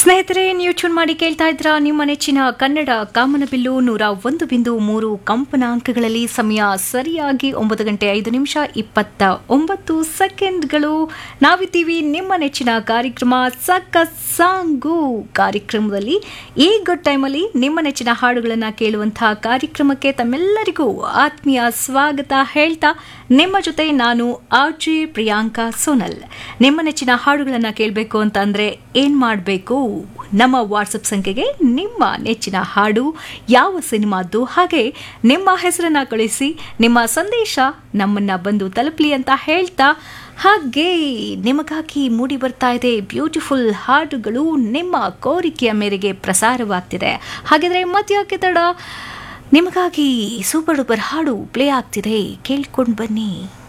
ಸ್ನೇಹಿತರೆ ನೀವು ಚೂನ್ ಮಾಡಿ ಕೇಳ್ತಾ ಇದ್ರ ನಿಮ್ಮ ನೆಚ್ಚಿನ ಕನ್ನಡ ಕಾಮನಬಿಲ್ಲು ನೂರ ಒಂದು ಬಿಂದು ಮೂರು ಕಂಪನಾಂಕಗಳಲ್ಲಿ ಸಮಯ ಸರಿಯಾಗಿ ಒಂಬತ್ತು ಗಂಟೆ ಐದು ನಿಮಿಷ ಇಪ್ಪತ್ತ ಒಂಬತ್ತು ಸೆಕೆಂಡ್ಗಳು ನಾವಿದ್ದೀವಿ ನಿಮ್ಮ ನೆಚ್ಚಿನ ಕಾರ್ಯಕ್ರಮ ಸಕ್ಕ ಸಾಂಗು ಕಾರ್ಯಕ್ರಮದಲ್ಲಿ ಈ ಗುಡ್ ಟೈಮಲ್ಲಿ ನಿಮ್ಮ ನೆಚ್ಚಿನ ಹಾಡುಗಳನ್ನು ಕೇಳುವಂತಹ ಕಾರ್ಯಕ್ರಮಕ್ಕೆ ತಮ್ಮೆಲ್ಲರಿಗೂ ಆತ್ಮೀಯ ಸ್ವಾಗತ ಹೇಳ್ತಾ ನಿಮ್ಮ ಜೊತೆ ನಾನು ಆರ್ಜೆ ಪ್ರಿಯಾಂಕಾ ಸೋನಲ್ ನಿಮ್ಮ ನೆಚ್ಚಿನ ಹಾಡುಗಳನ್ನು ಕೇಳಬೇಕು ಅಂತ ಅಂದ್ರೆ ಏನ್ ಮಾಡಬೇಕು ನಮ್ಮ ವಾಟ್ಸಪ್ ಸಂಖ್ಯೆಗೆ ನಿಮ್ಮ ನೆಚ್ಚಿನ ಹಾಡು ಯಾವ ಸಿನಿಮಾದ್ದು ಹಾಗೆ ನಿಮ್ಮ ಹೆಸರನ್ನ ಕಳಿಸಿ ನಿಮ್ಮ ಸಂದೇಶ ನಮ್ಮನ್ನ ಬಂದು ತಲುಪಲಿ ಅಂತ ಹೇಳ್ತಾ ಹಾಗೆ ನಿಮಗಾಗಿ ಮೂಡಿ ಬರ್ತಾ ಇದೆ ಬ್ಯೂಟಿಫುಲ್ ಹಾಡುಗಳು ನಿಮ್ಮ ಕೋರಿಕೆಯ ಮೇರೆಗೆ ಪ್ರಸಾರವಾಗ್ತಿದೆ ಹಾಗಿದ್ರೆ ಮಧ್ಯಾಕೆ ತಡ ನಿಮಗಾಗಿ ಸೂಪರ್ ಡೂಪರ್ ಹಾಡು ಪ್ಲೇ ಆಗ್ತಿದೆ ಕೇಳ್ಕೊಂಡು ಬನ್ನಿ